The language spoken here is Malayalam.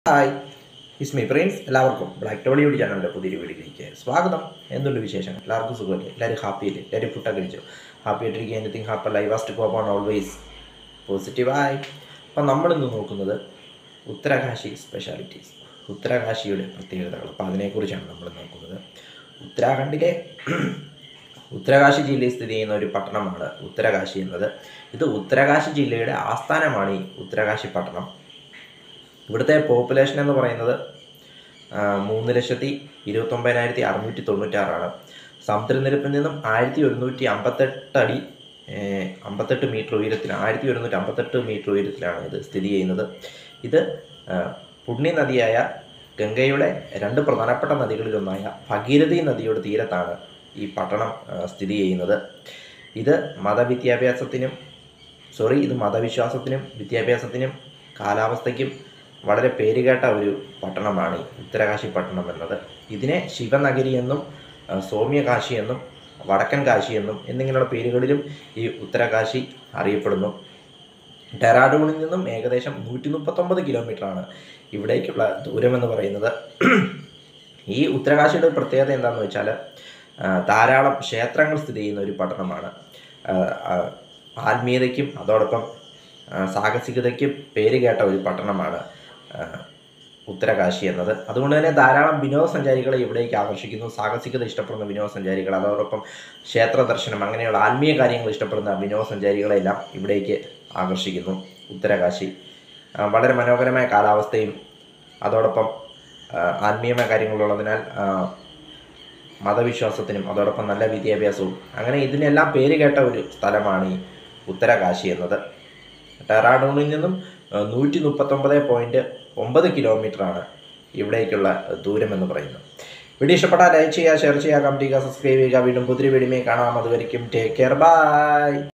ഹായ് ഇസ്മി പ്രിൻസ് എല്ലാവർക്കും ബ്ലാക്ക് ടോളിവുഡ് ചാനലിൻ്റെ പുതിയൊരു വീഡിയോയിലേക്ക് സ്വാഗതം എന്തുണ്ട് വിശേഷം എല്ലാവർക്കും സുഖമല്ലേ എല്ലാവരും ഹാപ്പി അല്ലേ എല്ലാവരും ഫുഡൊക്കെ കഴിച്ചു ഹാപ്പി ആയിട്ടിരിക്കുക anything happy live vast cope on always പോസിറ്റീവായി അപ്പം നമ്മളിന്ന് നോക്കുന്നത് ഉത്തരകാശി സ്പെഷ്യാലിറ്റീസ് ഉത്തരകാശിയുടെ പ്രത്യേകതകൾ അപ്പോൾ അതിനെക്കുറിച്ചാണ് നമ്മൾ നോക്കുന്നത് ഉത്തരാഖണ്ഡിലെ ഉത്തരകാശി ജില്ലയിൽ സ്ഥിതി ചെയ്യുന്ന ഒരു പട്ടണമാണ് ഉത്തരകാശി എന്നത് ഇത് ഉത്തരകാശി ജില്ലയുടെ ആസ്ഥാനമാണ് ഈ ഉത്തരകാശി പട്ടണം ഇവിടുത്തെ പോപ്പുലേഷൻ എന്ന് പറയുന്നത് ആ, മൂന്ന് ലക്ഷത്തി ഇരുപത്തൊമ്പതിനായിരത്തി അറുന്നൂറ്റി തൊണ്ണൂറ്റാറാണ് സമുദ്രനിരപ്പിൽ നിന്നും ആയിരത്തി ഒരുന്നൂറ്റി അമ്പത്തെട്ട് അടി ഏ, അമ്പത്തെട്ട് മീറ്റർ ഉയരത്തിലാണ് ആയിരത്തി ഒരുന്നൂറ്റി അമ്പത്തെട്ട് മീറ്റർ ഉയരത്തിലാണ് ഇത് സ്ഥിതി ചെയ്യുന്നത് ഇത് ആ, പുണ്യ നദിയായ ഗംഗയുടെ രണ്ട് പ്രധാനപ്പെട്ട നദികളിലൊന്നായ ഭഗീരഥി നദിയുടെ തീരത്താണ് ഈ പട്ടണം ആ, സ്ഥിതി ചെയ്യുന്നത് ഇത് മതവിദ്യാഭ്യാസത്തിനും സോറി ഇത് മതവിശ്വാസത്തിനും വിദ്യാഭ്യാസത്തിനും കാലാവസ്ഥയ്ക്കും വളരെ പേരുകേട്ട ഒരു പട്ടണമാണ് ഈ ഉത്തരകാശി പട്ടണം എന്നത് ഇതിനെ ശിവനഗരി എന്നും ആ, സൗമ്യകാശി എന്നും വടക്കൻ കാശി എന്നും എന്നിങ്ങനെയുള്ള പേരുകളിലും ഈ ഉത്തരകാശി അറിയപ്പെടുന്നു ഡെറാഡൂണിൽ നിന്നും ഏകദേശം നൂറ്റി മുപ്പത്തൊമ്പത് കിലോമീറ്ററാണ് ഇവിടേക്കുള്ള ദൂരമെന്ന് പറയുന്നത് ഈ ഉത്തരകാശിയുടെ ഒരു പ്രത്യേകത എന്താണെന്ന് വെച്ചാൽ ആ, ധാരാളം ക്ഷേത്രങ്ങൾ സ്ഥിതി ചെയ്യുന്ന ഒരു പട്ടണമാണ് ആ, ആ, ആത്മീയതയ്ക്കും അതോടൊപ്പം ആ, സാഹസികതയ്ക്കും പേര് കേട്ട ഒരു പട്ടണമാണ് ആ, ഉത്തരകാശി എന്നത് അതുകൊണ്ട് തന്നെ ധാരാളം വിനോദസഞ്ചാരികളെ ഇവിടേക്ക് ആകർഷിക്കുന്നു സാഹസികത ഇഷ്ടപ്പെടുന്ന വിനോദസഞ്ചാരികൾ അതോടൊപ്പം ക്ഷേത്ര ദർശനം അങ്ങനെയുള്ള ആത്മീയ കാര്യങ്ങൾ ഇഷ്ടപ്പെടുന്ന വിനോദസഞ്ചാരികളെല്ലാം ഇവിടേക്ക് ആകർഷിക്കുന്നു ഉത്തരകാശി ആ, വളരെ മനോഹരമായ കാലാവസ്ഥയും അതോടൊപ്പം ആ, ആത്മീയമായ കാര്യങ്ങളുള്ളതിനാൽ ആ, മതവിശ്വാസത്തിനും അതോടൊപ്പം നല്ല വിദ്യാഭ്യാസവും അങ്ങനെ ഇതിനെല്ലാം പേര് കേട്ട ഒരു സ്ഥലമാണ് ഈ ഉത്തരകാശി എന്നത് ഡെറാഡൂണിൽ നിന്നും നൂറ്റി മുപ്പത്തൊമ്പത് പോയിൻറ്റ് ഒമ്പത് കിലോമീറ്ററാണ് ഇവിടേക്കുള്ള ദൂരം എന്ന് പറയുന്നത് വീഡിയോ ഇഷ്ടപ്പെട്ടാൽ ലൈക്ക് ചെയ്യുക ഷെയർ ചെയ്യുക കമൻറ്റ് ചെയ്യുക സബ്സ്ക്രൈബ് ചെയ്യുക വീണ്ടും പുതിയ വീഡിയോ കാണാം അതുവരെയും ടേക്ക് കെയർ ബൈ